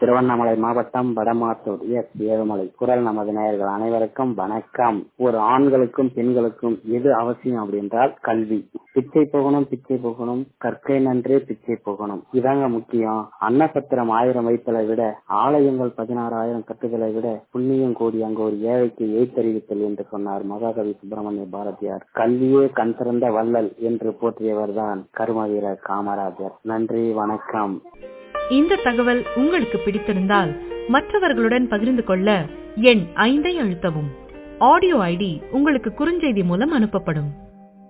திருவண்ணாமலை மாவட்டம் வடமாத்தூர் எஸ் ஏழுமலை குரல் நமது நேயர்கள் அனைவருக்கும் வணக்கம் ஒரு ஆண்களுக்கும் பெண்களுக்கும் எது அவசியம் அப்படின்றால் கல்வி பிச்சை போகணும் பிச்சை போகணும் கற்கை நன்றே பிச்சை போகணும் இதாங்க முக்கியம் அன்னசத்திரம் ஆயிரம் வைத்தலை விட ஆலயங்கள் பதினாறாயிரம் கட்டுதலை விட புண்ணியம் கோடி அங்கு ஒரு ஏழைக்கு எய்த்தறிவித்தல் என்று சொன்னார் மகாகவி சுப்பிரமணிய பாரதியார் கல்வியே கண் திறந்த வள்ளல் என்று போற்றியவர் தான் கரும வீரர் காமராஜர் நன்றி வணக்கம் இந்த தகவல் உங்களுக்கு பிடித்திருந்தால் மற்றவர்களுடன் பகிர்ந்து கொள்ள எண் ஐந்தை அழுத்தவும் ஆடியோ ஐடி உங்களுக்கு குறுஞ்செய்தி மூலம் அனுப்பப்படும்